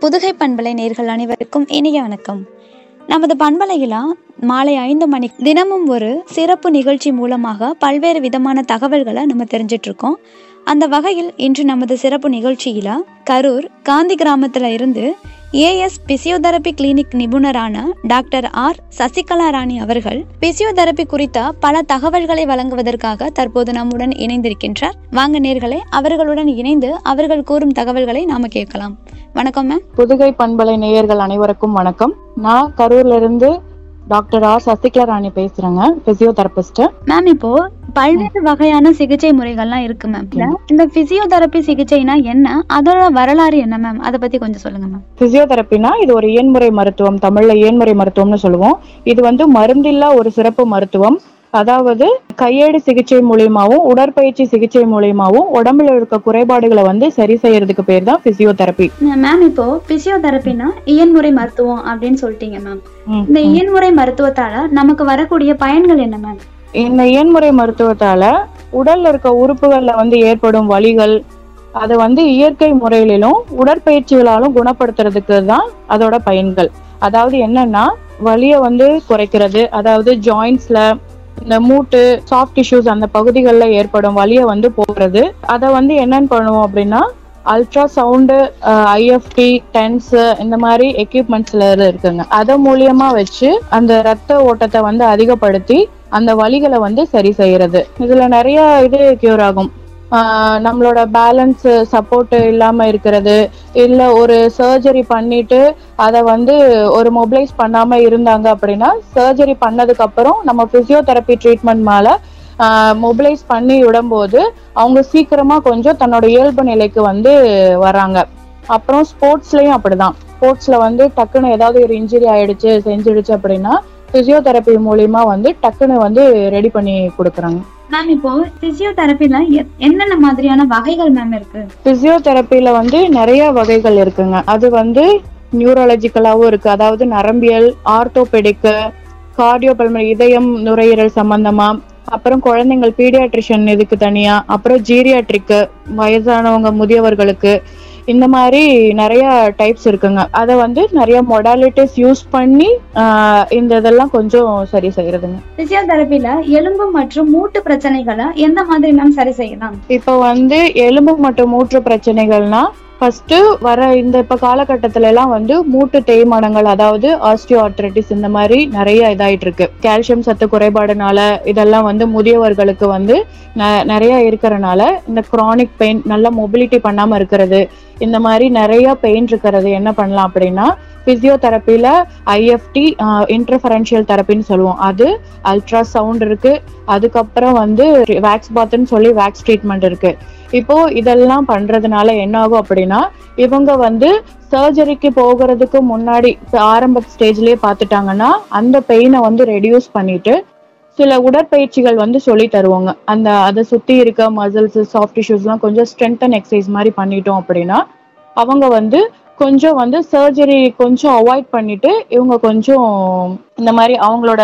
புதுகை பண்பலை நேர்கள் அனைவருக்கும் இனிய வணக்கம் நமது பண்பலையில மாலை ஐந்து மணி தினமும் ஒரு சிறப்பு நிகழ்ச்சி மூலமாக பல்வேறு விதமான தகவல்களை நம்ம தெரிஞ்சிட்டு இருக்கோம் அந்த வகையில் இன்று நமது சிறப்பு நிகழ்ச்சியில கரூர் காந்தி கிராமத்துல இருந்து ஏஎஸ் பிசியோதெரபி கிளினிக் நிபுணரான டாக்டர் ஆர் சசிகலா ராணி அவர்கள் பிசியோதெரபி குறித்த பல தகவல்களை வழங்குவதற்காக தற்போது நம்முடன் இணைந்திருக்கின்றார் வாங்க நேர்களே அவர்களுடன் இணைந்து அவர்கள் கூறும் தகவல்களை நாம கேட்கலாம் வணக்கம் மேம் புதுகை பண்பலை நேயர்கள் அனைவருக்கும் வணக்கம் நான் கரூர்ல இருந்து டாக்டர் ஆர் சசிகலா ராணி பேசுறேங்க பிசியோதெரபிஸ்ட் மேம் இப்போ பல்வேறு வகையான சிகிச்சை முறைகள்லாம் இருக்கு மேம் இதுல இந்த பிசியோதெரபி சிகிச்சைனா என்ன அதோட வரலாறு என்ன மேம் அதை பத்தி கொஞ்சம் சொல்லுங்க மேம் பிசியோதெரப்பினா இது ஒரு இயன்முறை மருத்துவம் தமிழ்ல இயன்முறை மருத்துவம்னு சொல்லுவோம் இது வந்து மருந்தில்லா ஒரு சிறப்பு மருத்துவம் அதாவது கையேடு சிகிச்சை மூலியமாவும் உடற்பயிற்சி சிகிச்சை மூலியமாவும் உடம்புல இருக்க குறைபாடுகளை வந்து சரி செய்யறதுக்கு பேர் தான் பிசியோதெரப்பி மேம் இப்போ பிசியோதெரபினா இயன்முறை மருத்துவம் அப்படின்னு சொல்லிட்டீங்க மேம் ம், இந்த இயன்முறை மருத்துவத்தால நமக்கு வரக்கூடிய பயன்கள் என்ன மேம் இந்த இயன்முறை மருத்துவத்தால உடல்ல இருக்க உறுப்புகள்ல வந்து ஏற்படும் வலிகள் அதை வந்து இயற்கை முறையிலும் உடற்பயிற்சிகளாலும் குணப்படுத்துறதுக்கு தான் அதோட பயன்கள் அதாவது என்னன்னா வலியை வந்து குறைக்கிறது அதாவது ஜாயின்ஸ்ல இந்த மூட்டு சாஃப்ட் டிஷ்யூஸ் அந்த பகுதிகளில் ஏற்படும் வலியை வந்து போடுறது அதை வந்து என்னன்னு பண்ணுவோம் அப்படின்னா அல்ட்ரா சவுண்டு ஐஎஃப்டி டென்ஸ் இந்த மாதிரி எக்யூப்மெண்ட்ஸ்ல இருக்குங்க அதை மூலியமா வச்சு அந்த ரத்த ஓட்டத்தை வந்து அதிகப்படுத்தி அந்த வலிகளை வந்து சரி செய்யறது இதுல நிறைய இது கியூர் ஆகும் ஆஹ் நம்மளோட பேலன்ஸ் சப்போர்ட் இல்லாம இருக்கிறது இல்ல ஒரு சர்ஜரி பண்ணிட்டு அதை வந்து ஒரு மொபிலைஸ் பண்ணாம இருந்தாங்க அப்படின்னா சர்ஜரி பண்ணதுக்கு அப்புறம் நம்ம பிசியோதெரப்பி ட்ரீட்மெண்ட் மேல மொபிலைஸ் பண்ணி விடும்போது அவங்க சீக்கிரமா கொஞ்சம் தன்னோட இயல்பு நிலைக்கு வந்து வராங்க அப்புறம் ஸ்போர்ட்ஸ்லயும் அப்படிதான் ஸ்போர்ட்ஸ்ல வந்து டக்குன்னு ஏதாவது ஒரு இன்ஜுரி ஆயிடுச்சு செஞ்சிடுச்சு அப்படின்னா பிசியோதெரப்பி மூலியமா வந்து டக்குன்னு வந்து ரெடி பண்ணி கொடுக்குறாங்க மேம் இப்போ பிசியோதெரபில என்னென்ன மாதிரியான வகைகள் மேம் இருக்கு பிசியோதெரப்பில வந்து நிறைய வகைகள் இருக்குங்க அது வந்து நியூரலஜிக்கலாவும் இருக்கு அதாவது நரம்பியல் ஆர்த்தோபெடிக்கு கார்டியோபல்மரி இதயம் நுரையீரல் சம்பந்தமா அப்புறம் குழந்தைங்கள் பீடியாட்ரிஷியன் இதுக்கு தனியா அப்புறம் ஜீரியாட்ரிக்கு வயசானவங்க முதியவர்களுக்கு இந்த மாதிரி நிறைய டைப்ஸ் இருக்குங்க அதை வந்து நிறைய மொடாலிட்டிஸ் யூஸ் பண்ணி ஆஹ் இந்த இதெல்லாம் கொஞ்சம் சரி செய்யறதுங்க பிசியோதெரபில எலும்பு மற்றும் மூட்டு பிரச்சனைகளை எந்த மாதிரி மேம் சரி செய்யலாம் இப்போ வந்து எலும்பு மற்றும் மூட்டு பிரச்சனைகள்னா ஃபர்ஸ்ட் வர இந்த இப்ப காலகட்டத்துல எல்லாம் வந்து மூட்டு தேய்மானங்கள் அதாவது ஆஸ்டியோ ஆர்த்ரைட்டிஸ் இந்த மாதிரி நிறைய இதாயிட்டு இருக்கு கால்சியம் சத்து குறைபாடுனால இதெல்லாம் வந்து முதியவர்களுக்கு வந்து ந- நிறைய இருக்கிறனால இந்த chronic பெயின் நல்ல மொபிலிட்டி பண்ணாம இருக்கிறது இந்த மாதிரி நிறைய பெயின் இருக்கிறது என்ன பண்ணலாம் அப்படின்னா பிசியோதெரப்பில ஐஎஃப்டி இன்டர்ஃபரன்ஷியல் தெரப்பின்னு சொல்லுவோம் அது அல்ட்ரா சவுண்ட் இருக்கு அதுக்கப்புறம் வந்து வேக்ஸ் பாத்னு சொல்லி வேக்ஸ் ட்ரீட்மெண்ட் இருக்கு இப்போ இதெல்லாம் பண்றதுனால என்ன ஆகும் அப்படின்னா இவங்க வந்து சர்ஜரிக்கு போகிறதுக்கு முன்னாடி இப்ப ஆரம்ப ஸ்டேஜ்லயே பார்த்துட்டாங்கன்னா அந்த பெயினை வந்து ரெடியூஸ் பண்ணிட்டு சில உடற்பயிற்சிகள் வந்து சொல்லி தருவாங்க அந்த அதை சுத்தி இருக்க மசில்ஸ் சாஃப்ட் டிஷ்யூஸ்லாம் கொஞ்சம் ஸ்ட்ரென்தன் எக்ஸசைஸ் மாதிரி பண்ணிட்டோம் அப்படின்னா அவங்க வந்து கொஞ்சம் வந்து சர்ஜரி கொஞ்சம் அவாய்ட் பண்ணிட்டு இவங்க கொஞ்சம் இந்த மாதிரி அவங்களோட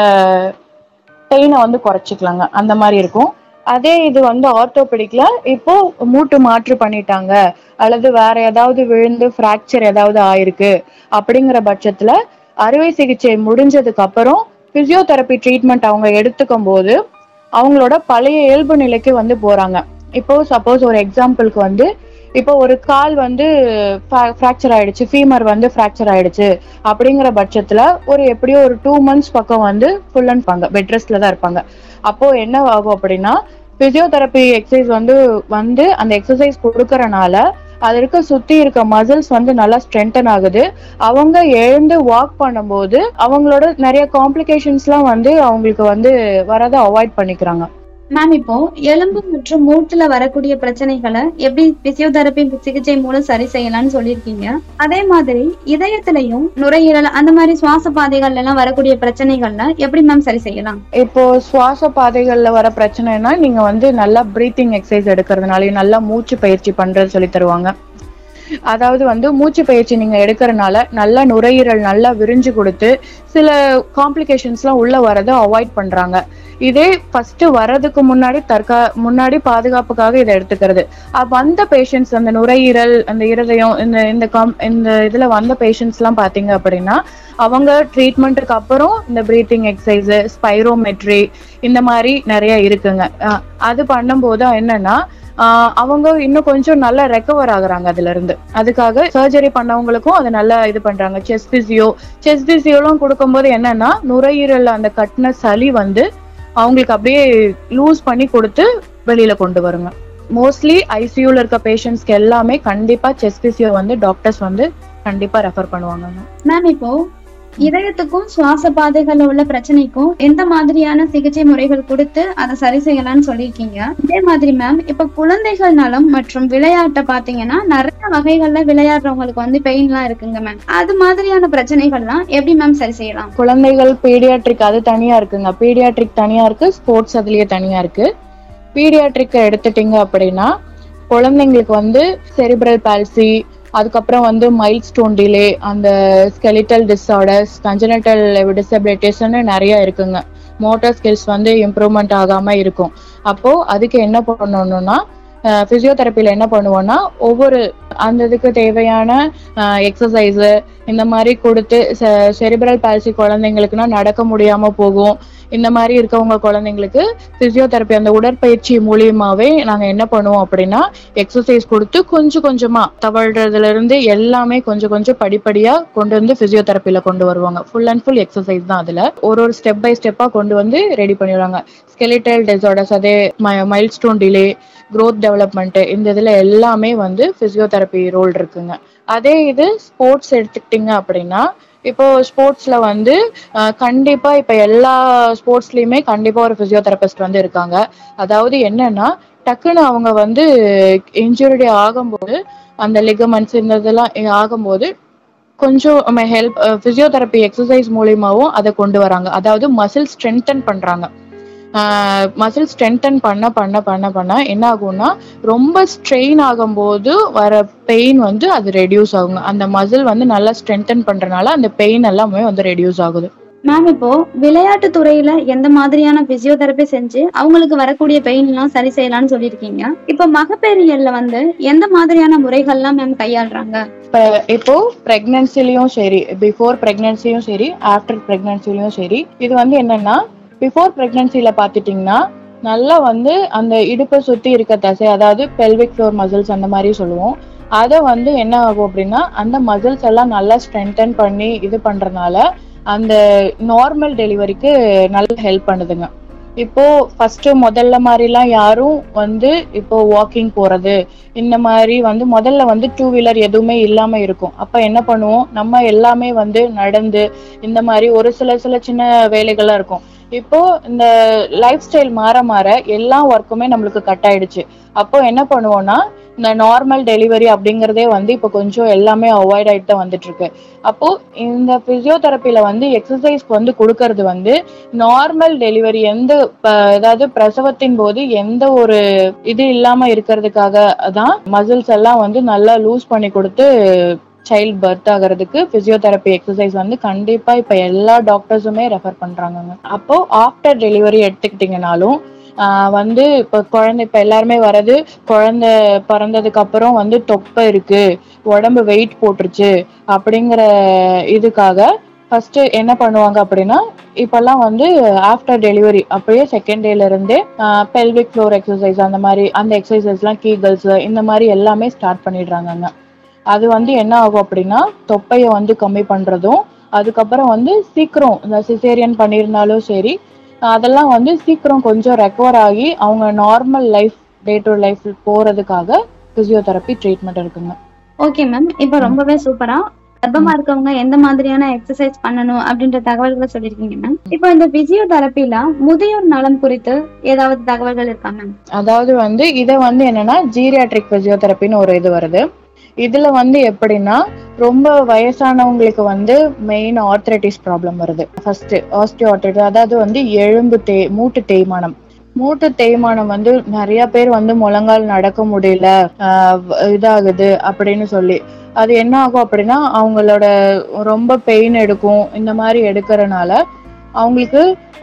பெயினை வந்து குறைச்சிக்கலாங்க அந்த மாதிரி இருக்கும் அதே இது வந்து ஆர்த்தோபெடிக்ல இப்போ மூட்டு மாற்று பண்ணிட்டாங்க அல்லது வேற ஏதாவது விழுந்து ஃப்ராக்சர் ஏதாவது ஆயிருக்கு அப்படிங்கிற பட்சத்துல அறுவை சிகிச்சை முடிஞ்சதுக்கு அப்புறம் பிசியோதெரப்பி ட்ரீட்மெண்ட் அவங்க எடுத்துக்கும் போது அவங்களோட பழைய இயல்பு நிலைக்கு வந்து போறாங்க இப்போ சப்போஸ் ஒரு எக்ஸாம்பிளுக்கு வந்து இப்போ ஒரு கால் வந்து ஃப்ராக்சர் ஆயிடுச்சு ஃபீமர் வந்து ஃப்ராக்சர் ஆயிடுச்சு அப்படிங்கிற பட்சத்துல ஒரு எப்படியோ ஒரு டூ மந்த்ஸ் பக்கம் வந்து ஃபுல் அண்ட் பாங்க பெட் ரெஸ்ட்ல தான் இருப்பாங்க அப்போ என்ன ஆகும் அப்படின்னா பிசியோதெரப்பி எக்ஸசைஸ் வந்து வந்து அந்த எக்ஸசைஸ் கொடுக்கறனால அது இருக்க சுத்தி இருக்க மசில்ஸ் வந்து நல்லா ஸ்ட்ரென்தன் ஆகுது அவங்க எழுந்து வாக் பண்ணும்போது அவங்களோட நிறைய காம்ப்ளிகேஷன்ஸ்லாம் வந்து அவங்களுக்கு வந்து வரதை அவாய்ட் பண்ணிக்கிறாங்க மேம் இப்போ எலும்பு மற்றும் மூட்டுல வரக்கூடிய பிரச்சனைகளை எப்படி பிசியோதெரபி சிகிச்சை மூலம் சரி செய்யலாம்னு சொல்லியிருக்கீங்க அதே மாதிரி இதயத்திலையும் நுரையீரல் அந்த மாதிரி சுவாச பாதைகள்ல எல்லாம் வரக்கூடிய பிரச்சனைகள்ல எப்படி மேம் சரி செய்யலாம் இப்போ சுவாச பாதைகள்ல வர பிரச்சனைனா நீங்க வந்து நல்லா பிரீத்திங் எக்ஸசைஸ் எடுக்கிறதுனாலயும் நல்லா மூச்சு பயிற்சி பண்றது சொல்லி தருவாங்க அதாவது வந்து மூச்சு பயிற்சி நீங்க எடுக்கிறனால நல்லா நுரையீரல் நல்லா விரிஞ்சு கொடுத்து சில காம்ப்ளிகேஷன்ஸ்லாம் உள்ள வரதை அவாய்ட் பண்றாங்க இதே ஃபர்ஸ்ட் வர்றதுக்கு முன்னாடி தற்கா முன்னாடி பாதுகாப்புக்காக இதை எடுத்துக்கிறது அப்ப வந்த பேஷண்ட்ஸ் அந்த நுரையீரல் அந்த இருதயம் இந்த இந்த காம் இந்த இதுல வந்த பேஷண்ட்ஸ் எல்லாம் பாத்தீங்க அப்படின்னா அவங்க ட்ரீட்மெண்ட்டுக்கு அப்புறம் இந்த பிரீத்திங் எக்ஸசைஸ் ஸ்பைரோமெட்ரி இந்த மாதிரி நிறைய இருக்குங்க அஹ் அது பண்ணும்போது என்னன்னா ஆஹ் அவங்க இன்னும் கொஞ்சம் நல்லா ரெக்கவர் ஆகுறாங்க அதுல இருந்து அதுக்காக சர்ஜரி பண்ணவங்களுக்கும் அதை நல்லா இது பண்றாங்க செஸ்ட் பிசியோ செஸ்ட் பிசியோலாம் கொடுக்கும்போது என்னன்னா நுரையீரல் அந்த கட்டின சளி வந்து அவங்களுக்கு அப்படியே லூஸ் பண்ணி கொடுத்து வெளியில கொண்டு வருங்க மோஸ்ட்லி ஐசியூல இருக்க பேஷண்ட்ஸ்க்கு எல்லாமே கண்டிப்பா செஸ்ட் பிசியோ வந்து டாக்டர்ஸ் வந்து கண்டிப்பா ரெஃபர் பண்ணுவாங்க மேம் இப்போ இதயத்துக்கும் சுவாச பாதைகள்ல உள்ள பிரச்சனைக்கும் எந்த மாதிரியான சிகிச்சை முறைகள் கொடுத்து அதை சரி செய்யலாம்னு சொல்லியிருக்கீங்க இதே மாதிரி மேம் இப்ப குழந்தைகள் நலம் மற்றும் விளையாட்டை பாத்தீங்கன்னா நிறைய வகைகள்ல விளையாடுறவங்களுக்கு வந்து பெயின் எல்லாம் இருக்குங்க மேம் அது மாதிரியான பிரச்சனைகள்லாம் எப்படி மேம் சரி செய்யலாம் குழந்தைகள் பீடியாட்ரிக் அது தனியா இருக்குங்க பீடியாட்ரிக் தனியா இருக்கு ஸ்போர்ட்ஸ் அதுலயே தனியா இருக்கு பீடியாட்ரிக் எடுத்துட்டீங்க அப்படின்னா குழந்தைங்களுக்கு வந்து செரிப்ரல் பால்சி அதுக்கப்புறம் வந்து மைல் ஸ்டோன் டிலே அந்த ஸ்கெலிட்டல் டிஸார்டர்ஸ் கஞ்சனட்டல் டிசபிலிட்டிஸ்னு நிறைய இருக்குங்க மோட்டார் ஸ்கில்ஸ் வந்து இம்ப்ரூவ்மெண்ட் ஆகாம இருக்கும் அப்போ அதுக்கு என்ன பண்ணணும்னா பிசியோதெரப்பியில் என்ன பண்ணுவோம்னா ஒவ்வொரு அந்த இதுக்கு தேவையான எக்ஸசைஸு இந்த மாதிரி கொடுத்து செரிபிரல் பால்சி குழந்தைங்களுக்குன்னா நடக்க முடியாம போகும் இந்த மாதிரி இருக்கவங்க குழந்தைங்களுக்கு பிசியோதெரப்பி அந்த உடற்பயிற்சி மூலியமாவே நாங்க என்ன பண்ணுவோம் அப்படின்னா எக்ஸசைஸ் கொடுத்து கொஞ்சம் கொஞ்சமா தவழ்றதுல இருந்து எல்லாமே கொஞ்சம் கொஞ்சம் படிப்படியா கொண்டு வந்து பிசியோதெரப்பில கொண்டு வருவாங்க ஃபுல் அண்ட் ஃபுல் எக்ஸசைஸ் தான் அதுல ஒரு ஒரு ஸ்டெப் பை ஸ்டெப்பா கொண்டு வந்து ரெடி பண்ணிடுவாங்க ஸ்கெலிட்டல் டிசார்டர்ஸ் அதே milestone delay growth development இந்த இதுல எல்லாமே வந்து பிசியோதெரப்பி ரோல் இருக்குங்க அதே இது ஸ்போர்ட்ஸ் எடுத்துக்கிட்டீங்க அப்படின்னா இப்போ ஸ்போர்ட்ஸ்ல வந்து அஹ், கண்டிப்பா இப்ப எல்லா ஸ்போர்ட்ஸ்லயுமே கண்டிப்பா ஒரு பிசியோதெரபிஸ்ட் வந்து இருக்காங்க அதாவது என்னன்னா டக்குன்னு அவங்க வந்து இன்ஜுரி ஆகும்போது அந்த லிகமெண்ட்ஸ் இந்த இதெல்லாம் ஆகும்போது கொஞ்சம் நம்ம ஹெல்ப் பிசியோதெரப்பி எக்ஸசைஸ் மூலியமாவும் அதை கொண்டு வராங்க அதாவது மசில் ஸ்ட்ரென்தன் பண்றாங்க மசில் ஸ்ட்ரென்தன் பண்ண பண்ண பண்ண பண்ண என்ன ஆகும்னா ரொம்ப ஸ்ட்ரெயின் ஆகும்போது வர பெயின் வந்து அது ரெடியூஸ் ஆகுங்க அந்த மசில் வந்து நல்லா ஸ்ட்ரென்தன் பண்றதுனால அந்த பெயின் எல்லாமே வந்து ரெடியூஸ் ஆகுது மேம் இப்போ விளையாட்டு துறையில எந்த மாதிரியான பிசியோதெரப்பி செஞ்சு அவங்களுக்கு வரக்கூடிய பெயின் எல்லாம் சரி செய்யலாம்னு சொல்லியிருக்கீங்க இப்போ மகப்பேறியல்ல வந்து எந்த மாதிரியான முறைகள்லாம் மேம் கையாளுறாங்க இப்போ பிரெக்னன்சிலையும் சரி பிஃபோர் பிரெக்னன்சியும் சரி ஆஃப்டர் பிரெக்னன்சிலையும் சரி இது வந்து என்னன்னா பிஃபோர் பிரெக்னன்சில பாத்துட்டீங்கன்னா நல்லா வந்து அந்த இடுப்பை சுத்தி இருக்க தசை அதாவது பெல்விக் ஃப்ளோர் மசில்ஸ் அந்த மாதிரி சொல்லுவோம் அதை வந்து என்ன ஆகும் அப்படின்னா அந்த மசில்ஸ் எல்லாம் நல்லா ஸ்ட்ரென்தன் பண்ணி இது பண்றதுனால அந்த நார்மல் டெலிவரிக்கு நல்ல ஹெல்ப் பண்ணுதுங்க இப்போ ஃபர்ஸ்ட் முதல்ல மாதிரிலாம் யாரும் வந்து இப்போ வாக்கிங் போறது இந்த மாதிரி வந்து முதல்ல வந்து டூ வீலர் எதுவுமே இல்லாம இருக்கும் அப்ப என்ன பண்ணுவோம் நம்ம எல்லாமே வந்து நடந்து இந்த மாதிரி ஒரு சில சில சின்ன வேலைகள்லாம் இருக்கும் இப்போ இந்த லைஃப் ஸ்டைல் மாற மாற எல்லா ஒர்க்குமே நம்மளுக்கு கட் ஆயிடுச்சு அப்போ என்ன பண்ணுவோம்னா இந்த நார்மல் டெலிவரி அப்படிங்கறதே வந்து இப்போ கொஞ்சம் எல்லாமே அவாய்ட் ஆயிட்டு தான் வந்துட்டு இருக்கு அப்போ இந்த பிசியோதெரப்பில வந்து எக்ஸசைஸ் வந்து கொடுக்கறது வந்து நார்மல் டெலிவரி எந்த ப- அதாவது பிரசவத்தின் போது எந்த ஒரு இது இல்லாம இருக்கிறதுக்காக தான் மசில்ஸ் எல்லாம் வந்து நல்லா லூஸ் பண்ணி கொடுத்து சைல்ட் பர்த் ஆகிறதுக்கு பிசியோதெரப்பி எக்ஸசைஸ் வந்து கண்டிப்பா இப்ப எல்லா டாக்டர்ஸுமே ரெஃபர் பண்றாங்கங்க அப்போ ஆஃப்டர் டெலிவரி எடுத்துக்கிட்டீங்கனாலும் ஆஹ் வந்து இப்போ குழந்தை இப்ப எல்லாருமே வர்றது குழந்தை பிறந்ததுக்கு அப்புறம் வந்து தொப்பை இருக்கு உடம்பு வெயிட் போட்டுருச்சு அப்படிங்கிற இதுக்காக ஃபர்ஸ்ட் என்ன பண்ணுவாங்க அப்படின்னா இப்பெல்லாம் வந்து ஆஃப்டர் டெலிவரி அப்படியே செகண்ட் டேல இருந்தே பெல்விக் ஃப்ளோர் எக்ஸசைஸ் அந்த மாதிரி அந்த எக்ஸசைஸ்லாம் கீகல்ஸ் இந்த மாதிரி எல்லாமே ஸ்டார்ட் பண்ணிடுறாங்கங்க அது வந்து என்ன ஆகும் அப்படின்னா தொப்பையை வந்து கம்மி பண்றதும் அதுக்கப்புறம் வந்து சீக்கிரம் இந்த சிசேரியன் பண்ணியிருந்தாலும் சரி அதெல்லாம் வந்து சீக்கிரம் கொஞ்சம் ரெக்கவர் ஆகி அவங்க normal life day to life போறதுக்காக பிசியோதெரப்பி ட்ரீட்மெண்ட் இருக்குங்க ஓகே மேம் இப்போ ரொம்பவே சூப்பரா கர்ப்பமா இருக்கவங்க எந்த மாதிரியான எக்ஸசைஸ் பண்ணணும் அப்படின்ற தகவல்களை சொல்லியிருக்கீங்க மேம் இப்போ இந்த பிசியோதெரப்பில முதியோர் நலம் குறித்து ஏதாவது தகவல்கள் இருக்கா மேம் அதாவது வந்து இதை வந்து என்னன்னா ஜீரியாட்ரிக் பிசியோதெரப்பின்னு ஒரு இது வருது இதுல வந்து எப்படின்னா ரொம்ப வயசானவங்களுக்கு வந்து மெயின் ஆர்த்ரைட்டிஸ் ப்ராப்ளம் வருது ஃபர்ஸ்ட் ஆஸ்டியோ அதாவது வந்து எலும்பு தே மூட்டு தேய்மானம் மூட்டு தேய்மானம் வந்து நிறைய பேர் வந்து முழங்கால் நடக்க முடியல ஆஹ் வ- இதாகுது அப்படின்னு சொல்லி அது என்ன ஆகும் அப்படின்னா அவங்களோட ரொம்ப பெயின் எடுக்கும் இந்த மாதிரி எடுக்கிறனால அவங்களுக்கு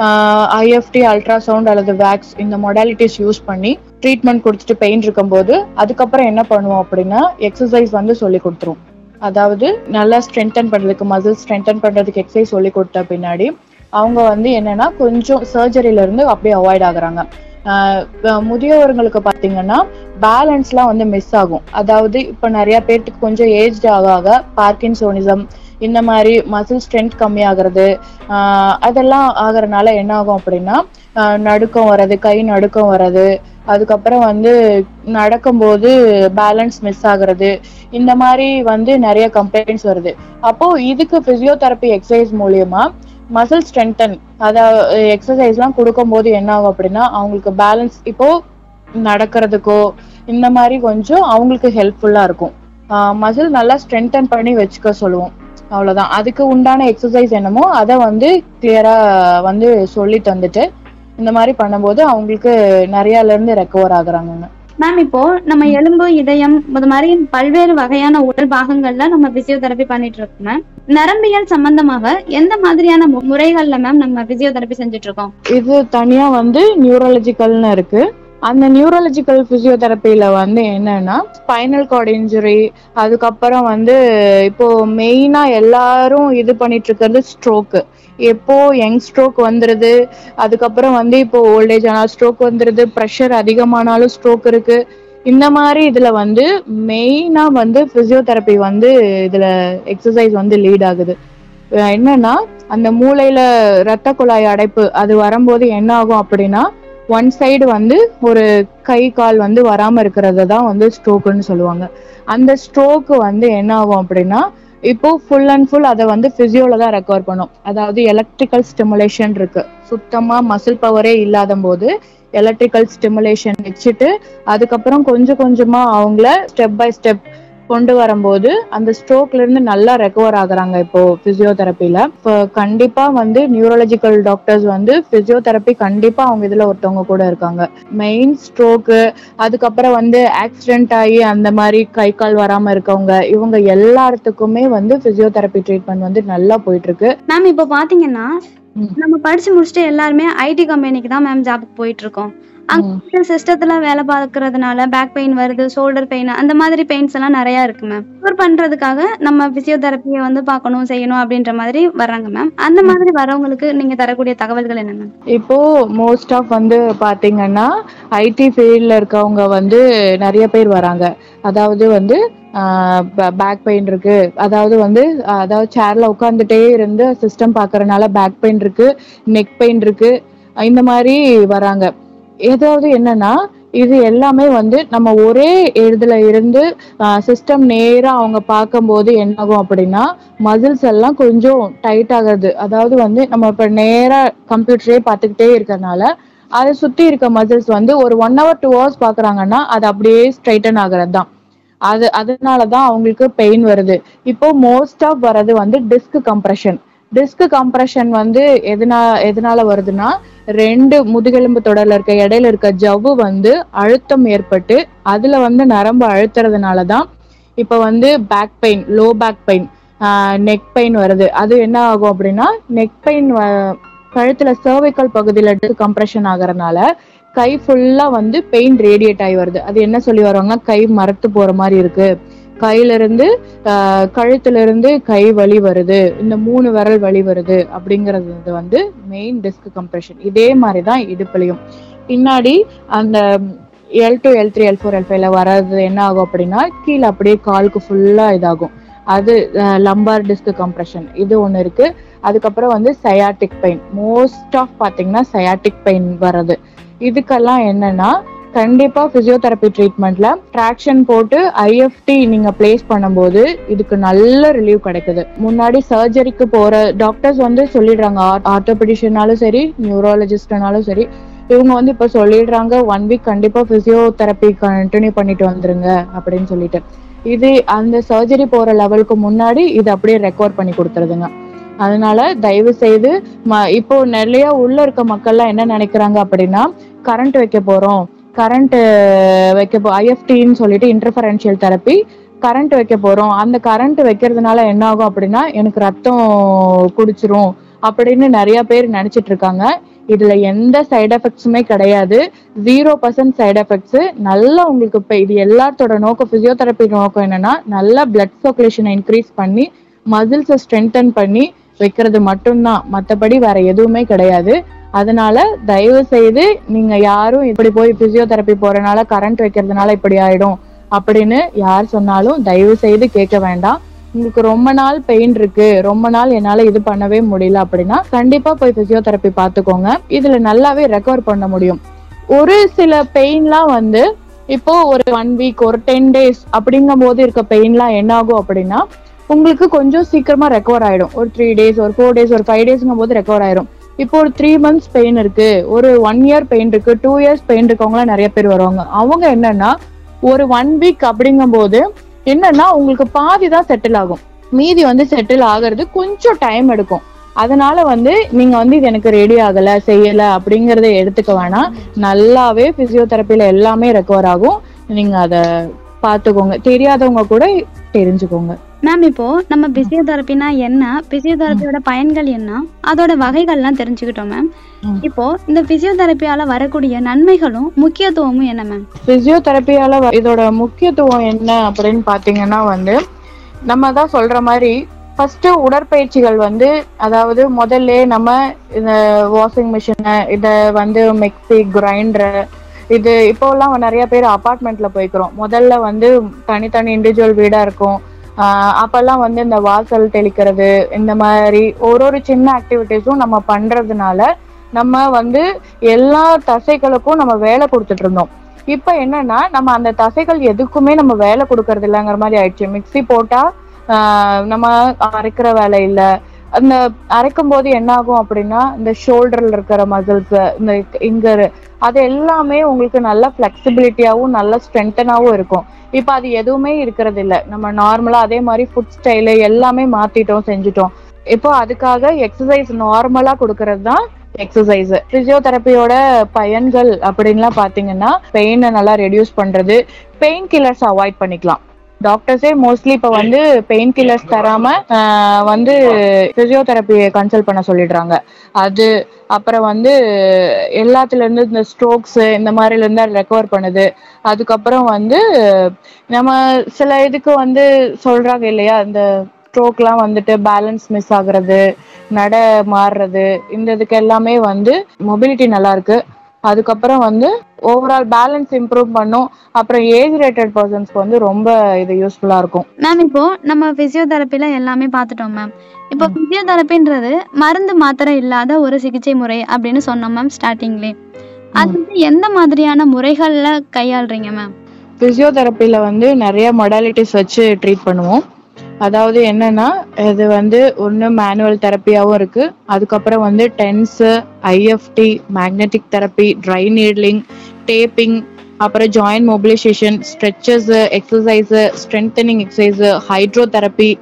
ஐஎஃப்டி அல்ட்ராசவுண்ட் அல்லது வேக்ஸ் இந்த மொடாலிட்டிஸ் யூஸ் பண்ணி ட்ரீட்மெண்ட் கொடுத்துட்டு பெயின் இருக்கும்போது அதுக்கப்புறம் என்ன பண்ணுவோம் அப்படின்னா எக்ஸசைஸ் வந்து சொல்லி கொடுத்துரும் அதாவது நல்லா ஸ்ட்ரென்தன் பண்றதுக்கு மசில் ஸ்ட்ரென்தன் பண்றதுக்கு எக்ஸசைஸ் சொல்லி கொடுத்த பின்னாடி அவங்க வந்து என்னன்னா கொஞ்சம் சர்ஜரியில இருந்து அப்படியே அவாய்ட் ஆகுறாங்க ஆஹ் அஹ் முதியவர்களுக்கு பாத்தீங்கன்னா பேலன்ஸ்லாம் வந்து மிஸ் ஆகும் அதாவது இப்ப நிறைய பேர்த்துக்கு கொஞ்சம் ஏஜ் ஆக ஆக பார்க்கின்சோனிசம் இந்த மாதிரி மசில் ஸ்ட்ரென்த் கம்மியாகிறது ஆஹ் அதெல்லாம் ஆகுறதுனால என்ன ஆகும் அப்படின்னா ஆஹ் நடுக்கம் வர்றது கை நடுக்கம் வர்றது அதுக்கப்புறம் வந்து நடக்கும்போது பேலன்ஸ் மிஸ் ஆகுறது இந்த மாதிரி வந்து நிறைய கம்ப்ளைண்ட்ஸ் வருது அப்போ இதுக்கு பிசியோதெரப்பி எக்ஸசைஸ் மூலியமா மசில் ஸ்ட்ரென்தன் அதாவது எக்ஸசைஸ்லாம் கொடுக்கும்போது என்ன ஆகும் அப்படின்னா அவங்களுக்கு பேலன்ஸ் இப்போ நடக்கிறதுக்கோ இந்த மாதிரி கொஞ்சம் அவங்களுக்கு ஹெல்ப்ஃபுல்லா இருக்கும் மசில் நல்லா ஸ்ட்ரென்தன் பண்ணி வச்சுக்க சொல்லுவோம் அவ்வளவுதான் அதுக்கு உண்டான எக்ஸசைஸ் என்னமோ அதை வந்து கிளியரா வந்து சொல்லி தந்துட்டு இந்த மாதிரி பண்ணும்போது அவங்களுக்கு நிறையல இருந்து ரெக்கவர் ஆகுறாங்க மேம் இப்போ நம்ம எலும்பு இதயம் இது மாதிரி பல்வேறு வகையான உடல் பாகங்கள்ல நம்ம பிசியோதெரப்பி பண்ணிட்டு இருக்கோம் மேம் நரம்பியல் சம்பந்தமாக எந்த மாதிரியான மு- முறைகள்ல மேம் நம்ம பிசியோதெரப்பி செஞ்சுட்டு இருக்கோம் இது தனியா வந்து நியூரலஜிக்கல்னு இருக்கு அந்த நியூரலஜிக்கல் பிசியோதெரப்பில வந்து என்னன்னா ஸ்பைனல் கார்டு இன்ஜுரி அதுக்கப்புறம் வந்து இப்போ மெயினா எல்லாரும் இது பண்ணிட்டு இருக்கிறது ஸ்ட்ரோக்கு எப்போ யங் ஸ்ட்ரோக் வந்துருது அதுக்கப்புறம் வந்து இப்போ ஓல்டேஜ் ஆனால் ஸ்ட்ரோக் வந்துருது ப்ரெஷர் அதிகமானாலும் ஸ்ட்ரோக் இருக்கு இந்த மாதிரி இதுல வந்து மெயினா வந்து பிசியோதெரப்பி வந்து இதுல எக்ஸசைஸ் வந்து லீட் ஆகுது அஹ் என்னன்னா அந்த மூளையில ரத்த குழாய் அடைப்பு அது வரும்போது என்ன ஆகும் அப்படின்னா ஒன் சைடு வந்து ஒரு கை கால் வந்து வராம இருக்கிறது தான் வந்து ஸ்ட்ரோக்குன்னு சொல்லுவாங்க அந்த ஸ்ட்ரோக்கு வந்து என்ன ஆகும் அப்படின்னா இப்போ ஃபுல் அண்ட் ஃபுல் அதை வந்து பிசியோல தான் ரெக்கவர் பண்ணும் அதாவது எலக்ட்ரிக்கல் ஸ்டிமுலேஷன் இருக்கு சுத்தமா மசில் பவரே இல்லாத போது எலக்ட்ரிக்கல் ஸ்டிமுலேஷன் வச்சுட்டு அதுக்கப்புறம் கொஞ்சம் கொஞ்சமா அவங்கள ஸ்டெப் பை ஸ்டெப் கொண்டு வரும்போது அந்த ஸ்ட்ரோக்ல இருந்து நல்லா ரெக்கவர் ஆகுறாங்க இப்போ பிசியோதெரப்பில இப்போ கண்டிப்பா வந்து நியூரலஜிக்கல் டாக்டர்ஸ் வந்து பிசியோதெரப்பி கண்டிப்பா அவங்க இதுல ஒருத்தவங்க கூட இருக்காங்க மெயின் ஸ்ட்ரோக்கு அதுக்கப்புறம் வந்து ஆக்சிடென்ட் ஆகி அந்த மாதிரி கை கால் வராம இருக்கவங்க இவங்க எல்லாத்துக்குமே வந்து பிசியோதெரப்பி ட்ரீட்மெண்ட் வந்து நல்லா போயிட்டு இருக்கு மேம் இப்போ பாத்தீங்கன்னா ம். நம்ம படிச்சு முடிச்சுட்டு எல்லாருமே ஐடி கம்பெனிக்கு தான் மேம் ஜாபுக்கு போயிட்டு இருக்கோம் அங்க சிஸ்டத்துல வேலை பார்க்கறதுனால பேக் பெயின் வருது ஷோல்டர் பெயின் அந்த மாதிரி பெயின்ஸ் எல்லாம் நிறைய இருக்கு மேம் க்யூர் பண்றதுக்காக நம்ம பிசியோதெரப்பியை வந்து பார்க்கணும் செய்யணும் அப்படின்ற மாதிரி வர்றாங்க மேம் அந்த மாதிரி வரவங்களுக்கு நீங்க தரக்கூடிய தகவல்கள் என்ன மேம் இப்போ மோஸ்ட் ஆஃப் வந்து பாத்தீங்கன்னா ஐடி ஃபீல்ட்ல இருக்கவங்க வந்து நிறைய பேர் வராங்க அதாவது வந்து பேக் பெயின் இருக்கு அதாவது வந்து ஆஹ் அதாவது சேர்ல உட்காந்துட்டே இருந்து சிஸ்டம் பாக்குறதுனால பேக் பெயின் இருக்கு நெக் பெயின் இருக்கு இந்த மாதிரி வராங்க ஏதாவது என்னன்னா இது எல்லாமே வந்து நம்ம ஒரே இதுல இருந்து சிஸ்டம் நேரா அவங்க பார்க்கும்போது என்ன ஆகும் அப்படின்னா மசில்ஸ் எல்லாம் கொஞ்சம் டைட் ஆகுது அதாவது வந்து நம்ம இப்ப நேரா கம்ப்யூட்டரே பார்த்துக்கிட்டே இருக்கறனால அதை சுத்தி இருக்க மசில்ஸ் வந்து ஒரு ஒன் ஹவர் டூ ஹவர்ஸ் பாக்குறாங்கன்னா அது அப்படியே ஸ்ட்ரைட்டன் ஆகுறது தான் அது அதனாலதான் அவங்களுக்கு பெயின் வருது இப்போ மோஸ்ட் ஆஃப் வர்றது வந்து டிஸ்க் கம்ப்ரெஷன் டிஸ்க் கம்ப்ரெஷன் வந்து எதனா எதனால வருதுன்னா ரெண்டு முதுகெலும்பு தொடர்ல இருக்க இடையில இருக்க ஜவ்வு வந்து அழுத்தம் ஏற்பட்டு அதுல வந்து நரம்பு அழுத்துறதுனால தான் இப்ப வந்து back pain low back pain neck pain வருது அது என்ன ஆகும் அப்படின்னா நெக் பெயின் கழுத்துல சர்வைக்கல் பகுதியில கம்ப்ரெஷன் ஆகுறதுனால கை ஃபுல்லா வந்து பெயின் ரேடியேட் ஆகி வருது அது என்ன சொல்லி வருவாங்க கை மரத்து போற மாதிரி இருக்கு கையில இருந்து ஆஹ் கழுத்துல இருந்து கை வலி வருது இந்த மூணு விரல் வலி வருது அப்படிங்கறது வந்து மெயின் டிஸ்க் கம்ப்ரெஷன் இதே மாதிரி தான் இடுப்புலையும் பின்னாடி அந்த L two L three L four L ஃபைவ்ல வர்றது என்ன ஆகும் அப்படின்னா கீழே அப்படியே காலுக்கு ஃபுல்லா இதாகும் அது லம்பார் டிஸ்க் கம்ப்ரெஷன் இது ஒன்று இருக்கு அதுக்கப்புறம் வந்து சயாட்டிக் பெயின் மோஸ்ட் ஆஃப் பாத்தீங்கன்னா சயாட்டிக் பெயின் வர்றது இதுக்கெல்லாம் என்னன்னா கண்டிப்பா பிசியோதெரப்பி ட்ரீட்மெண்ட்ல ட்ராக்ஷன் போட்டு ஐஎஃப்டி நீங்க பிளேஸ் பண்ணும்போது இதுக்கு நல்ல ரிலீவ் கிடைக்குது முன்னாடி சர்ஜரிக்கு போற டாக்டர்ஸ் வந்து சொல்லிடுறாங்க ஆர்த்தோபெடிஷனாலும் சரி நியூரோலஜிஸ்ட்னாலும் சரி இவங்க வந்து இப்ப சொல்லிடுறாங்க ஒன் வீக் கண்டிப்பா பிசியோதெரப்பி கண்டினியூ பண்ணிட்டு வந்துருங்க அப்படின்னு சொல்லிட்டு இது அந்த சர்ஜரி போற லெவலுக்கு முன்னாடி இது அப்படியே ரெக்கவர் பண்ணி கொடுத்துருதுங்க அதனால தயவு செய்து ம- இப்போ நிறைய உள்ள இருக்க மக்கள்லாம் என்ன நினைக்கிறாங்க அப்படின்னா கரண்ட் வைக்க போறோம் கரண்ட் வைக்க போ ஐஎஃப்டின்னு சொல்லிட்டு இன்டர்ஃபரன்ஷியல் தெரப்பி கரண்ட் வைக்க போறோம் அந்த கரண்ட் வைக்கிறதுனால என்ன ஆகும் அப்படின்னா எனக்கு ரத்தம் குடிச்சிரும் அப்படின்னு நிறைய பேர் நினைச்சிட்டு இருக்காங்க இதுல எந்த சைடு எஃபெக்ட்ஸுமே கிடையாது ஜீரோ பர்சன்ட் சைடு எஃபெக்ட்ஸ் நல்லா உங்களுக்கு இப்ப இது எல்லாத்தோட நோக்கம் பிசியோதெரப்பி நோக்கம் என்னன்னா நல்லா பிளட் சர்க்குலேஷனை இன்க்ரீஸ் பண்ணி மசில்ஸை ஸ்ட்ரென்தன் பண்ணி வைக்கிறது மட்டும்தான் மத்தபடி வேற எதுவுமே கிடையாது அதனால தயவு செய்து நீங்க யாரும் இப்படி போய் பிசியோதெரப்பி போறனால கரண்ட் வைக்கிறதுனால இப்படி ஆயிடும் அப்படின்னு யார் சொன்னாலும் தயவு செய்து கேட்க வேண்டாம் உங்களுக்கு ரொம்ப நாள் பெயின் இருக்கு ரொம்ப நாள் என்னால இது பண்ணவே முடியல அப்படின்னா கண்டிப்பா போய் பிசியோதெரப்பி பார்த்துக்கோங்க இதுல நல்லாவே ரெக்கவர் பண்ண முடியும் ஒரு சில பெயின்லாம் வந்து இப்போ ஒரு ஒன் வீக் ஒரு டென் டேஸ் அப்படிங்கும் போது இருக்க பெயின்லாம் என்ன ஆகும் அப்படின்னா உங்களுக்கு கொஞ்சம் சீக்கிரமா ரெக்கவர் ஆயிடும் ஒரு த்ரீ டேஸ் ஒரு ஃபோர் டேஸ் ஒரு ஃபைவ் டேஸ்ங்கும் போது ரெக்கவர் ஆயிடும் இப்போ ஒரு த்ரீ மந்த்ஸ் பெயின் இருக்கு ஒரு ஒன் இயர் பெயின் இருக்கு டூ இயர்ஸ் பெயின் இருக்கவங்களாம் நிறைய பேர் வருவாங்க அவங்க என்னன்னா ஒரு ஒன் வீக் அப்படிங்கும்போது என்னன்னா உங்களுக்கு பாதி தான் செட்டில் ஆகும் மீதி வந்து செட்டில் ஆகிறது கொஞ்சம் டைம் எடுக்கும் அதனால வந்து நீங்க வந்து இது எனக்கு ரெடி ஆகல செய்யல அப்படிங்கறத எடுத்துக்க வேணாம் நல்லாவே பிசியோதெரப்பில எல்லாமே ரெக்கவர் ஆகும் நீங்க அத பாத்துக்கோங்க தெரியாதவங்க கூட தெரிஞ்சுக்கோங்க மேம் இப்போ நம்ம பிசியோதெரப்பினா என்ன பிசியோதெரப்பியோட பயன்கள் என்ன அதோட வகைகள்லாம் தெரிஞ்சுக்கிட்டோம் மேம் ம். இப்போ இந்த பிசியோதெரப்பியால வரக்கூடிய நன்மைகளும் முக்கியத்துவமும் என்ன மேம் பிசியோதெரப்பியால வ- இதோட முக்கியத்துவம் என்ன அப்படின்னு பாத்தீங்கன்னா வந்து நம்ம தான் சொல்ற மாதிரி ஃபர்ஸ்ட் உடற்பயிற்சிகள் வந்து அதாவது முதல்ல நம்ம இந்த வாஷிங் மிஷினை இத வந்து மிக்ஸி கிரைண்டர் இது இப்போல்லாம் நிறைய பேர் அபார்ட்மெண்ட்ல போய்க்கிறோம் முதல்ல வந்து தனித்தனி இண்டிவிஜுவல் வீடா இருக்கும் ஆஹ் அப்பெல்லாம் வந்து இந்த வாசல் தெளிக்கிறது இந்த மாதிரி ஒரு ஒரு சின்ன ஆக்டிவிட்டிஸும் நம்ம பண்றதுனால நம்ம வந்து எல்லா தசைகளுக்கும் நம்ம வேலை கொடுத்துட்டு இருந்தோம் இப்ப என்னன்னா நம்ம அந்த தசைகள் எதுக்குமே நம்ம வேலை கொடுக்கறது இல்லைங்கிற மாதிரி ஆயிடுச்சு மிக்ஸி போட்டா ஆஹ் நம்ம அரைக்கிற வேலை இல்ல அந்த அரைக்கும் போது என்ன ஆகும் அப்படின்னா இந்த ஷோல்டர்ல இருக்கிற மசில்ஸ் இந்த இங்க இரு- அது எல்லாமே உங்களுக்கு நல்ல ஃபிளெக்சிபிலிட்டியாவும் நல்ல ஸ்ட்ரென்தனாவும் இருக்கும் இப்ப அது எதுவுமே இருக்கிறது இல்ல நம்ம நார்மலா அதே மாதிரி ஃபுட் ஸ்டைலு எல்லாமே மாத்திட்டோம் செஞ்சுட்டோம் இப்போ அதுக்காக எக்ஸசைஸ் நார்மலா கொடுக்கறது தான் எக்ஸசைஸ் பிசியோதெரப்பியோட பயன்கள் அப்படின்லாம் பாத்தீங்கன்னா பெயினை நல்லா ரெடியூஸ் பண்றது பெயின் கில்லர்ஸ் அவாய்ட் பண்ணிக்கலாம் டாக்டர்ஸே மோஸ்ட்லி இப்ப வந்து பெயின் கில்லர்ஸ் தராம ஆஹ் வந்து பிசியோதெரப்பி கன்சல்ட் பண்ண சொல்லிடுறாங்க அது அப்புறம் வந்து எல்லாத்துல இருந்து இந்த ஸ்ட்ரோக்ஸ் இந்த மாதிரில இருந்து ரெக்கவர் பண்ணுது அதுக்கப்புறம் வந்து நம்ம சில இதுக்கு வந்து சொல்றாங்க இல்லையா இந்த ஸ்ட்ரோக்லாம் வந்துட்டு பேலன்ஸ் மிஸ் ஆகுறது நட மாறுறது இந்த இதுக்கு எல்லாமே வந்து மொபிலிட்டி நல்லா இருக்கு அதுக்கப்புறம் வந்து ஓவரால் பேலன்ஸ் இம்ப்ரூவ் பண்ணும் அப்புறம் ஏஜ் ரேட்டட் பர்சன்ஸ்க்கு வந்து ரொம்ப இது யூஸ்ஃபுல்லா இருக்கும் மேம் இப்போ நம்ம பிசியோதெரப்பில எல்லாமே பார்த்துட்டோம் மேம் இப்போ பிசியோதெரப்பின்றது மருந்து மாத்திரை இல்லாத ஒரு சிகிச்சை முறை அப்படின்னு சொன்னோம் மேம் ஸ்டார்டிங்லே அது வந்து எந்த மாதிரியான முறைகள்ல கையாளுறீங்க மேம் பிசியோதெரப்பில வந்து நிறைய மொடாலிட்டிஸ் வச்சு ட்ரீட் பண்ணுவோம் அதாவது என்னன்னா இது வந்து ஒன்று மேனுவல் தெரப்பியாவும் இருக்கு அதுக்கப்புறம் வந்து TENS IFT magnetic therapy dry needling taping அப்புறம் joint mobilisation stretches exercise strengthening exercise hydro therapy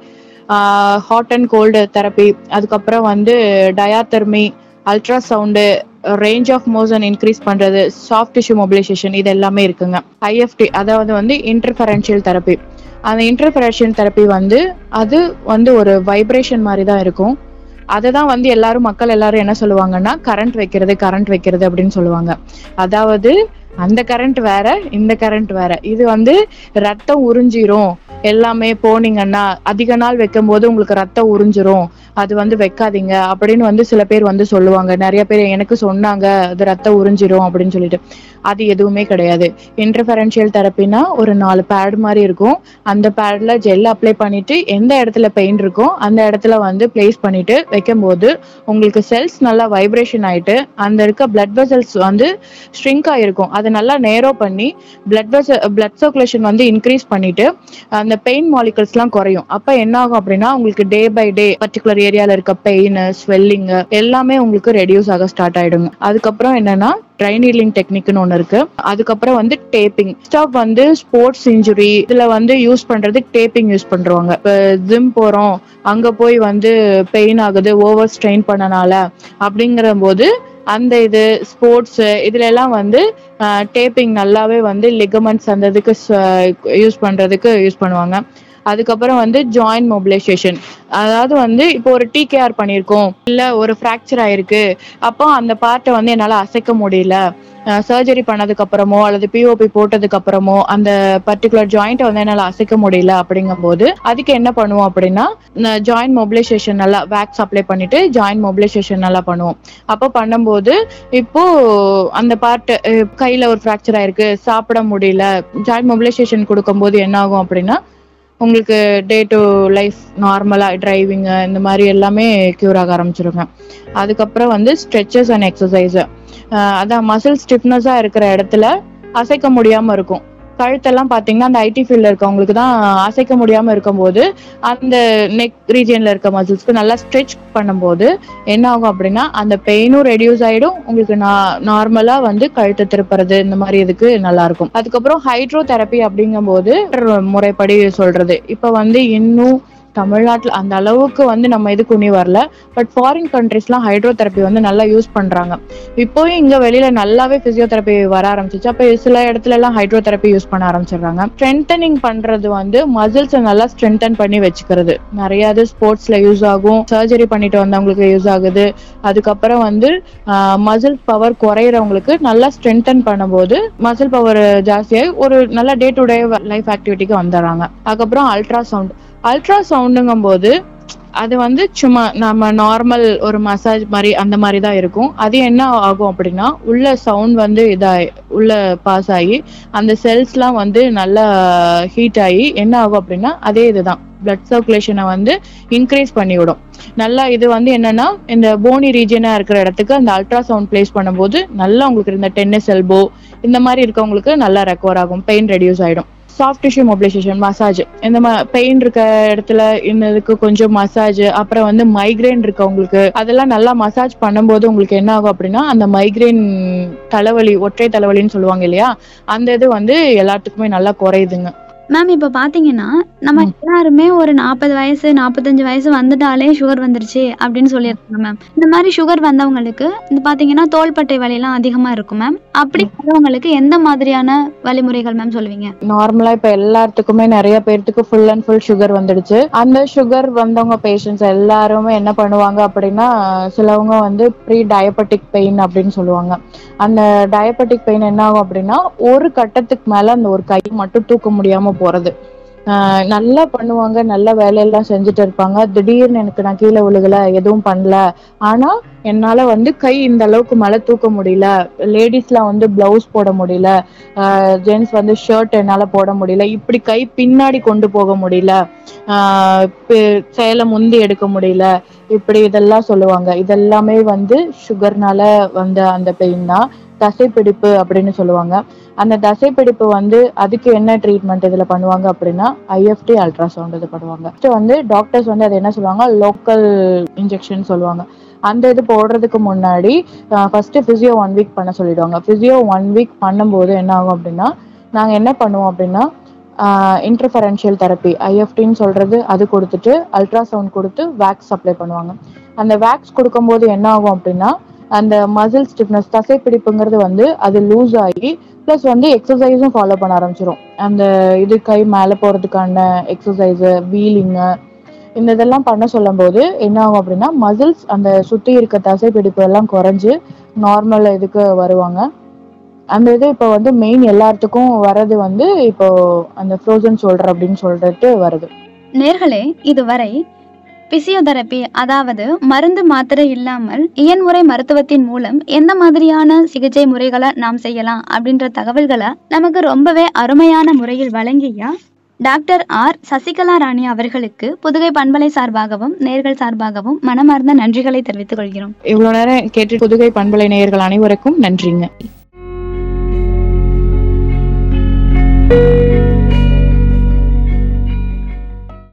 hot and cold therapy அதுக்கப்புறம் வந்து diathermy ultrasound range of motion increase பண்றது சாஃப்ட் டிஷ்யூ மொபிலைசேஷன் இது எல்லாமே இருக்குங்க ஐஎஃப்டி அதாவது வந்து இன்டர்ஃபரன்ஷியல் தெரப்பி அந்த இன்டர்ஃபரன்ஷியல் தெரப்பி வந்து அது வந்து ஒரு வைப்ரேஷன் மாதிரி தான் இருக்கும் அதை தான் வந்து எல்லாரும் மக்கள் எல்லாரும் என்ன சொல்லுவாங்கன்னா கரண்ட் வைக்கிறது கரண்ட் வைக்கிறது அப்படின்னு சொல்லுவாங்க அதாவது அந்த கரண்ட் வேற இந்த கரண்ட் வேற இது வந்து ரத்தம் உறிஞ்சிரும் எல்லாமே போனீங்கன்னா அதிக நாள் வைக்கும் போது உங்களுக்கு ரத்தம் உறிஞ்சிரும் அது வந்து வைக்காதீங்க அப்படின்னு வந்து சில பேர் வந்து சொல்லுவாங்க நிறைய பேர் எனக்கு சொன்னாங்க அது ரத்தம் உறிஞ்சிரும் அப்படின்னு சொல்லிட்டு அது எதுவுமே கிடையாது இன்டர்ஃபரன்ஷியல் தெரப்பினா ஒரு நாலு பேட் மாதிரி இருக்கும் அந்த பேட்ல ஜெல் அப்ளை பண்ணிட்டு எந்த இடத்துல பெயின் இருக்கோ அந்த இடத்துல வந்து பிளேஸ் பண்ணிட்டு வைக்கும்போது உங்களுக்கு செல்ஸ் நல்லா வைப்ரேஷன் ஆயிட்டு அந்த இருக்க பிளட் வெசல்ஸ் வந்து ஷ்ரிங்க் ஆயிருக்கும் அதை நல்லா நேரோ பண்ணி பிளட் வெசல் பிளட் சர்க்குலேஷன் வந்து இன்க்ரீஸ் பண்ணிட்டு அந்த பெயின் மாலிகல்ஸ்லாம் குறையும் அப்ப என்ன ஆகும் அப்படின்னா உங்களுக்கு டே பை டே பர்டிகுலர் ஏரியால இருக்க பெயின் ஸ்வெல்லிங் எல்லாமே உங்களுக்கு ரெடியூஸ் ஆக ஸ்டார்ட் ஆயிடுங்க அதுக்கப்புறம் என்னன்னா ட்ரை நீலிங் டெக்னிக்னு ஒன்று இருக்கு அதுக்கப்புறம் வந்து டேப்பிங் ஸ்டாப் வந்து ஸ்போர்ட்ஸ் இன்ஜுரி இதுல வந்து யூஸ் பண்றது டேப்பிங் யூஸ் பண்றவங்க இப்போ ஜிம் போறோம் அங்க போய் வந்து பெயின் ஆகுது ஓவர் ஸ்ட்ரெயின் பண்ணனால அப்படிங்கிற போது அந்த இது ஸ்போர்ட்ஸ் இதுல எல்லாம் வந்து டேப்பிங் நல்லாவே வந்து லிகமெண்ட்ஸ் அந்த இதுக்கு யூஸ் பண்றதுக்கு யூஸ் பண்ணுவாங்க அதுக்கப்புறம் வந்து ஜாயின் மொபிலைசேஷன் அதாவது வந்து இப்போ ஒரு டிகேஆர் பண்ணியிருக்கோம் இல்ல ஒரு ஃப்ராக்சர் ஆயிருக்கு அப்போ அந்த பார்ட்டை வந்து என்னால அசைக்க முடியல சர்ஜரி பண்ணதுக்கு அப்புறமோ அல்லது பிஓபி போட்டதுக்கு அப்புறமோ அந்த பர்டிகுலர் ஜாயிண்ட்டை வந்து என்னால அசைக்க முடியல அப்படிங்கும்போது அதுக்கு என்ன பண்ணுவோம் அப்படின்னா ஜாயிண்ட் மொபிலைசேஷன் நல்லா வேக்ஸ் அப்ளை பண்ணிட்டு ஜாயிண்ட் மொபிலைசேஷன் நல்லா பண்ணுவோம் அப்போ பண்ணும்போது இப்போ அந்த பார்ட் கையில ஒரு ஃப்ராக்சர் ஆயிருக்கு சாப்பிட முடியல ஜாயிண்ட் மொபிலைசேஷன் கொடுக்கும்போது என்ன ஆகும் அப்படின்னா உங்களுக்கு டே டு லைஃப் நார்மலாக டிரைவிங்கு இந்த மாதிரி எல்லாமே க்யூர் ஆக ஆரம்பிச்சிருங்க அதுக்கப்புறம் வந்து ஸ்ட்ரெச்சஸ் அண்ட் எக்ஸசைஸு அதான் மசில் ஸ்டிஃப்னஸாக இருக்கிற இடத்துல அசைக்க முடியாமல் இருக்கும் கழுத்தெல்லாம் பார்த்தீங்கன்னா அந்த ஐடி ஃபீல்டில் இருக்கவங்களுக்கு தான் அசைக்க முடியாமல் இருக்கும்போது அந்த நெக் ரீஜியனில் இருக்க மசில்ஸ்க்கு நல்லா ஸ்ட்ரெச் பண்ணும்போது என்ன ஆகும் அப்படின்னா அந்த பெயினும் ரெடியூஸ் ஆகிடும் உங்களுக்கு நார்மலாக வந்து கழுத்தை திருப்புறது இந்த மாதிரி இதுக்கு நல்லா இருக்கும் அதுக்கப்புறம் ஹைட்ரோ தெரப்பி அப்படிங்கும்போது முறைப்படி சொல்றது இப்போ வந்து இன்னும் தமிழ்நாட்டில் அந்த அளவுக்கு வந்து நம்ம இது குனி வரல பட் ஃபாரின் கண்ட்ரிஸ்லாம் ஹைட்ரோ தெரப்பி வந்து நல்லா யூஸ் பண்றாங்க இப்போயும் இங்க வெளியில நல்லாவே பிசியோதெரப்பி வர ஆரம்பிச்சிச்சு அப்போ சில இடத்துல எல்லாம் ஹைட்ரோ தெரப்பி யூஸ் பண்ண ஆரம்பிச்சிடுறாங்க ஸ்ட்ரென்தனிங் பண்றது வந்து மசில்ஸை நல்லா ஸ்ட்ரென்தன் பண்ணி வச்சுக்கிறது நிறைய இது ஸ்போர்ட்ஸ்ல யூஸ் ஆகும் சர்ஜரி பண்ணிட்டு வந்தவங்களுக்கு யூஸ் ஆகுது அதுக்கப்புறம் வந்து மசில் பவர் குறையிறவங்களுக்கு நல்லா ஸ்ட்ரென்தன் பண்ணும்போது மசில் பவர் ஜாஸ்தியாகி ஒரு நல்ல டே டு டே லைஃப் ஆக்டிவிட்டிக்கு வந்துடுறாங்க அதுக்கப்புறம் அல்ட்ரா சவுண்ட் அல்ட்ரா சவுண்டுங்கும் போது அது வந்து சும்மா நம்ம நார்மல் ஒரு மசாஜ் மாதிரி அந்த மாதிரி தான் இருக்கும் அது என்ன ஆகும் அப்படின்னா உள்ள சவுண்ட் வந்து இதாகி உள்ள பாஸ் ஆகி அந்த செல்ஸ்லாம் வந்து நல்லா ஹீட் ஆகி என்ன ஆகும் அப்படின்னா அதே இதுதான் பிளட் சர்க்குலேஷனை வந்து இன்க்ரீஸ் பண்ணிவிடும் நல்லா இது வந்து என்னன்னா இந்த போனி ரீஜியனா இருக்கிற இடத்துக்கு அந்த அல்ட்ரா சவுண்ட் பிளேஸ் பண்ணும்போது நல்லா உங்களுக்கு இந்த டென்னிஸ் எல்போ இந்த மாதிரி இருக்கவங்களுக்கு நல்லா ரெக்கவர் ஆகும் பெயின் ரெடியூஸ் ஆயிடும் சாஃப்ட் டிஷ்யூ மொபிலைசேஷன் மசாஜ் இந்த பெயின் இருக்க இடத்துல இந்த இதுக்கு கொஞ்சம் மசாஜ் அப்புறம் வந்து மைக்ரைன் இருக்கவங்களுக்கு அதெல்லாம் நல்லா மசாஜ் பண்ணும்போது உங்களுக்கு என்ன ஆகும் அப்படின்னா அந்த மைக்ரைன் தலைவலி ஒற்றை தலைவலின்னு சொல்லுவாங்க இல்லையா அந்த இது வந்து எல்லாத்துக்குமே நல்லா குறையுதுங்க மேம் இப்போ பார்த்தீங்கன்னா நம்ம எல்லாருமே ஒரு நாற்பது வயசு நாற்பத்தஞ்சு வயசு வந்துட்டாலே சுகர் வந்துருச்சு அப்படின்னு சொல்லியிருக்காங்க மேம் இந்த மாதிரி சுகர் வந்தவங்களுக்கு இந்த பார்த்தீங்கன்னா தோள்பட்டை வலியெல்லாம் அதிகமாக இருக்கும் மேம் அப்படி வந்தவங்களுக்கு எந்த மாதிரியான வழிமுறைகள் மேம் சொல்லுவீங்க நார்மலா இப்ப எல்லாத்துக்குமே நிறைய பேர்த்துக்கு ஃபுல் அண்ட் ஃபுல் சுகர் வந்துடுச்சு அந்த சுகர் வந்தவங்க பேஷண்ட்ஸ் எல்லாருமே என்ன பண்ணுவாங்க அப்படின்னா சிலவங்க வந்து ப்ரீ டயபெட்டிக் பெயின் அப்படின்னு சொல்லுவாங்க அந்த டயபெட்டிக் பெயின் என்ன ஆகும் அப்படின்னா ஒரு கட்டத்துக்கு மேல அந்த ஒரு கை மட்டும் தூக்க முடியாம போறது ஆஹ் நல்லா பண்ணுவாங்க நல்ல வேலையெல்லாம் செஞ்சுட்டு இருப்பாங்க திடீர்னு எனக்கு நான் கீழே விழுகல எதுவும் பண்ணல ஆனா என்னால வந்து கை இந்த அளவுக்கு மேல தூக்க முடியல லேடிஸ்லாம் வந்து பிளவுஸ் போட முடியல ஜென்ஸ் வந்து ஷர்ட் என்னால போட முடியல இப்படி கை பின்னாடி கொண்டு போக முடியல ஆஹ் சேலை முந்தி எடுக்க முடியல இப்படி இதெல்லாம் சொல்லுவாங்க இதெல்லாமே வந்து சுகர்னால வந்த அந்த பெயின் தான் தசைப்பிடிப்பு அப்படின்னு சொல்லுவாங்க அந்த தசைப்பிடிப்பு வந்து அதுக்கு என்ன ட்ரீட்மெண்ட் இதுல பண்ணுவாங்க அப்படின்னா ஐஎஃப்டி அல்ட்ராசவுண்ட் இது பண்ணுவாங்க Next வந்து டாக்டர்ஸ் வந்து அது என்ன சொல்லுவாங்க லோக்கல் இன்ஜெக்ஷன் சொல்லுவாங்க அந்த இது போடுறதுக்கு முன்னாடி ஃபர்ஸ்ட் பிசியோ ஒன் வீக் பண்ண சொல்லிடுவாங்க பிசியோ ஒன் வீக் பண்ணும்போது என்ன ஆகும் அப்படின்னா நாங்க என்ன பண்ணுவோம் அப்படின்னா இன்டர்ஃபரன்ஷியல் தெரப்பி ஐஎஃப்டின்னு சொல்றது அது கொடுத்துட்டு அல்ட்ராசவுண்ட் கொடுத்து வேக்ஸ் அப்ளை பண்ணுவாங்க அந்த வேக்ஸ் கொடுக்கும்போது என்ன ஆகும் அப்படின்னா அந்த மசில் ஸ்டிஃப்னஸ் தசைப்பிடிப்புங்கிறது வந்து அது லூஸ் ஆகி ப்ளஸ் வந்து எக்ஸசைஸும் ஃபாலோ பண்ண ஆரம்பிச்சிரும் அந்த இது கை மேலே போகிறதுக்கான எக்ஸசைஸு வீலிங்கு இந்த இதெல்லாம் பண்ண சொல்லும்போது என்ன ஆகும் அப்படின்னா மசில்ஸ் அந்த சுற்றி இருக்க தசைப்பிடிப்பு எல்லாம் குறைஞ்சு நார்மல் இதுக்கு வருவாங்க அந்த இது இப்போ வந்து மெயின் எல்லாத்துக்கும் வர்றது வந்து இப்போ அந்த ஃப்ரோசன் ஷோல்டர் அப்படின்னு சொல்லிட்டு வருது நேர்களே இதுவரை பிசியோதெரப்பி அதாவது மருந்து மாத்திரை இல்லாமல் இயன்முறை மருத்துவத்தின் மூலம் எந்த மாதிரியான சிகிச்சை முறைகளை நாம் செய்யலாம் அப்படின்ற தகவல்களை நமக்கு ரொம்பவே அருமையான முறையில் வழங்கிய டாக்டர் ஆர் சசிகலா ராணி அவர்களுக்கு புதுகை பண்பலை சார்பாகவும் நேர்கள் சார்பாகவும் மனமார்ந்த நன்றிகளை தெரிவித்துக் கொள்கிறோம் இவ்வளவு நேரம் கேட்டு புதுகை பண்பலை நேயர்கள் அனைவருக்கும் நன்றிங்க